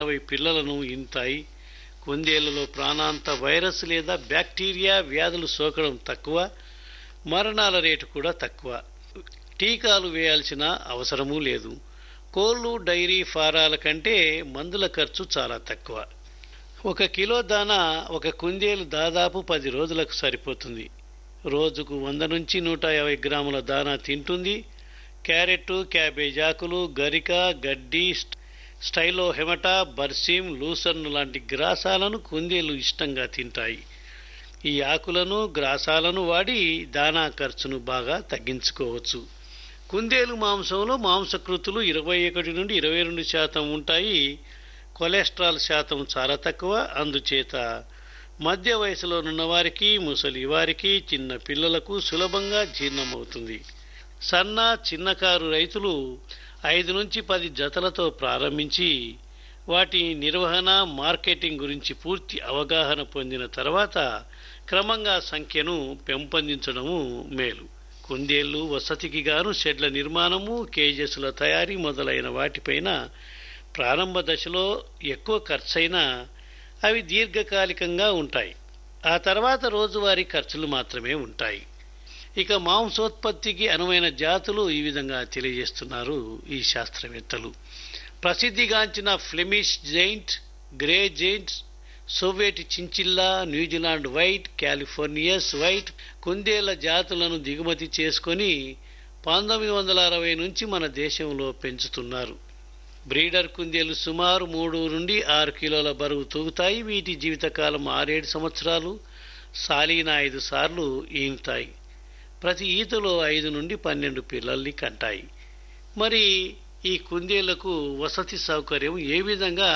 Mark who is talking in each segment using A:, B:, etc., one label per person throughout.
A: నలభై పిల్లలను ఇంతాయి కుందేళ్లలో ప్రాణాంత వైరస్ లేదా బ్యాక్టీరియా వ్యాధులు సోకడం తక్కువ మరణాల రేటు కూడా తక్కువ టీకాలు వేయాల్సిన అవసరమూ లేదు కోళ్లు డైరీ ఫారాల కంటే మందుల ఖర్చు చాలా తక్కువ ఒక కిలో దానా ఒక కుందేలు దాదాపు పది రోజులకు సరిపోతుంది రోజుకు వంద నుంచి నూట యాభై గ్రాముల దానా తింటుంది క్యారెట్ క్యాబేజ్ ఆకులు గరిక గడ్డి స్టైలో హెమటా బర్సీమ్ లూసర్న్ లాంటి గ్రాసాలను కుందేలు ఇష్టంగా తింటాయి ఈ ఆకులను గ్రాసాలను వాడి దానా ఖర్చును బాగా తగ్గించుకోవచ్చు కుందేలు మాంసంలో మాంసకృతులు ఇరవై ఒకటి నుండి ఇరవై రెండు శాతం ఉంటాయి కొలెస్ట్రాల్ శాతం చాలా తక్కువ అందుచేత మధ్య వయసులోనున్న వారికి ముసలి వారికి చిన్న పిల్లలకు సులభంగా జీర్ణమవుతుంది సన్న చిన్నకారు రైతులు ఐదు నుంచి పది జతలతో ప్రారంభించి వాటి నిర్వహణ మార్కెటింగ్ గురించి పూర్తి అవగాహన పొందిన తర్వాత క్రమంగా సంఖ్యను పెంపొందించడము మేలు కుందేళ్లు వసతికి గాను షెడ్ల నిర్మాణము కేజెస్ల తయారీ మొదలైన వాటిపైన ప్రారంభ దశలో ఎక్కువ ఖర్చైనా అవి దీర్ఘకాలికంగా ఉంటాయి ఆ తర్వాత రోజువారీ ఖర్చులు మాత్రమే ఉంటాయి ఇక మాంసోత్పత్తికి అనువైన జాతులు ఈ విధంగా తెలియజేస్తున్నారు ఈ శాస్త్రవేత్తలు ప్రసిద్ధిగాంచిన Flemish giant gray giant Soviet chinchilla New Zealand white Californians white కుందేళ్ల జాతులను దిగుమతి చేసుకొని పంతొమ్మిది వందల అరవై నుంచి మన దేశంలో పెంచుతున్నారు బ్రీడర్ కుందేలు సుమారు మూడు నుండి ఆరు కిలోల బరువు తూగుతాయి వీటి జీవితకాలం ఆరేడు సంవత్సరాలు సాలీన ఐదు సార్లు ఈనుతాయి ప్రతి ఈతలో ఐదు నుండి పన్నెండు పిల్లల్ని కంటాయి మరి ఈ కుందేళ్లకు వసతి సౌకర్యం ఏ విధంగా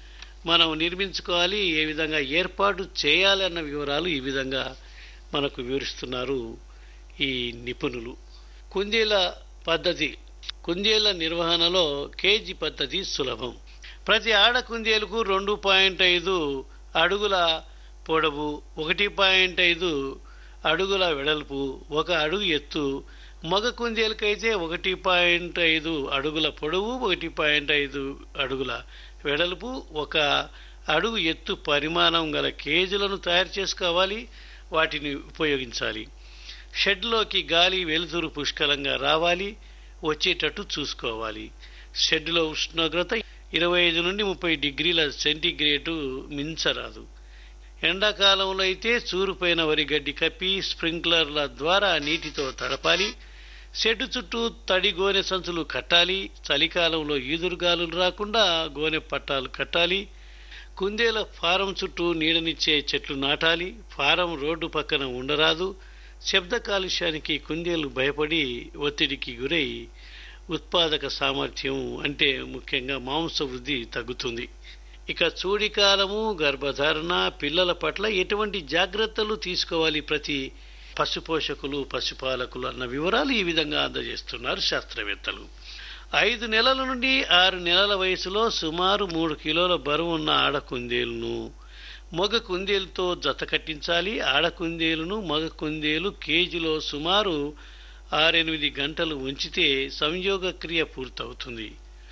A: మనం నిర్మించుకోవాలి ఏ విధంగా ఏర్పాటు చేయాలి అన్న వివరాలు ఈ విధంగా మనకు వివరిస్తున్నారు ఈ నిపుణులు కుందేల పద్ధతి కుందేళ్ల నిర్వహణలో కేజీ పద్ధతి సులభం ప్రతి ఆడ కుందేలుకు రెండు పాయింట్ ఐదు అడుగుల పొడవు ఒకటి పాయింట్ ఐదు అడుగుల వెడల్పు ఒక అడుగు ఎత్తు మగ కుందేలకైతే ఒకటి పాయింట్ ఐదు అడుగుల పొడవు ఒకటి పాయింట్ ఐదు అడుగుల వెడల్పు ఒక అడుగు ఎత్తు పరిమాణం గల కేజీలను తయారు చేసుకోవాలి వాటిని ఉపయోగించాలి షెడ్లోకి గాలి వెలుతురు పుష్కలంగా రావాలి వచ్చేటట్టు చూసుకోవాలి షెడ్లో ఉష్ణోగ్రత ఇరవై ఐదు నుండి ముప్పై డిగ్రీల సెంటీగ్రేడు మించరాదు ఎండాకాలంలో అయితే చూరుపైన వరి గడ్డి కప్పి స్ప్రింక్లర్ల ద్వారా నీటితో తడపాలి షెడ్డు చుట్టూ తడి గోనె సంచులు కట్టాలి చలికాలంలో ఈదురుగాలులు రాకుండా గోనె పట్టాలు కట్టాలి కుందేల ఫారం చుట్టూ నీడనిచ్చే చెట్లు నాటాలి ఫారం రోడ్డు పక్కన ఉండరాదు శబ్ద కాలుష్యానికి కుందేలు భయపడి ఒత్తిడికి గురై ఉత్పాదక సామర్థ్యం అంటే ముఖ్యంగా మాంస వృద్ధి తగ్గుతుంది ఇక చూడికాలము గర్భధారణ పిల్లల పట్ల ఎటువంటి జాగ్రత్తలు తీసుకోవాలి ప్రతి పశుపోషకులు పశుపాలకులు అన్న వివరాలు ఈ విధంగా అందజేస్తున్నారు శాస్త్రవేత్తలు ఐదు నెలల నుండి ఆరు నెలల వయసులో సుమారు మూడు కిలోల బరువు ఉన్న ఆడ కుందేలును మగ కుందేలుతో జత కట్టించాలి ఆడ కుందేలును మగ కుందేలు కేజీలో సుమారు ఆరెనిమిది గంటలు ఉంచితే సంయోగ క్రియ పూర్తవుతుంది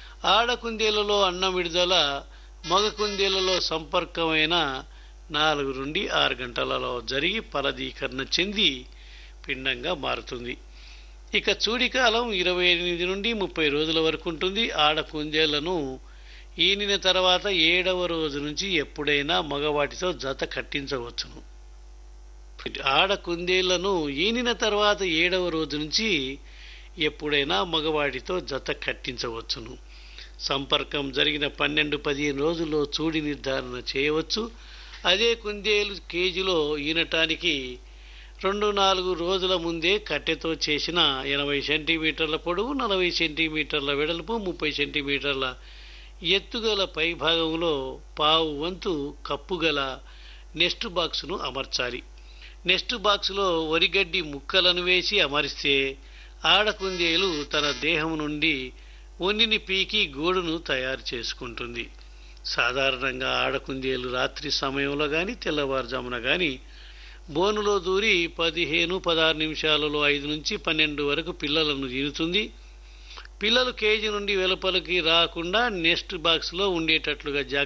A: ఆడ కుందేలలో అన్నం విడుదల మగ కుందేలలో సంపర్కమైన నాలుగు నుండి ఆరు గంటలలో జరిగి ఫలదీకరణ చెంది పిండంగా మారుతుంది ఇక చూడికాలం ఇరవై ఎనిమిది నుండి ముప్పై రోజుల వరకు ఉంటుంది ఆడ కుందేళ్లను ఈనిన తర్వాత ఏడవ రోజు నుంచి ఎప్పుడైనా మగవాటితో జత కట్టించవచ్చును ఆడ కుందేళ్లను ఈనిన తర్వాత ఏడవ రోజు నుంచి ఎప్పుడైనా మగవాడితో జత కట్టించవచ్చును సంపర్కం జరిగిన పన్నెండు పదిహేను రోజుల్లో చూడి నిర్ధారణ చేయవచ్చు అదే కుందేలు కేజీలో ఈనటానికి రెండు నాలుగు రోజుల ముందే కట్టెతో చేసిన ఎనభై సెంటీమీటర్ల పొడవు నలభై సెంటీమీటర్ల వెడల్పు ముప్పై సెంటీమీటర్ల ఎత్తుగల పైభాగంలో పావు వంతు కప్పుగల నెస్ట్ బాక్సును అమర్చాలి నెస్ట్ బాక్సులో వరిగడ్డి ముక్కలను వేసి అమరిస్తే ఆడకుందేలు తన దేహం నుండి ఉన్నిని పీకి గూడును తయారు చేసుకుంటుంది సాధారణంగా ఆడకుందేలు రాత్రి సమయంలో కానీ తెల్లవారుజామున కానీ బోనులో దూరి పదిహేను పదహారు నిమిషాలలో ఐదు నుంచి పన్నెండు వరకు పిల్లలను ఈనుతుంది పిల్లలు కేజీ నుండి వెలుపలికి రాకుండా నెస్ట్ బాక్స్లో ఉండేటట్లుగా జాగ్రత్త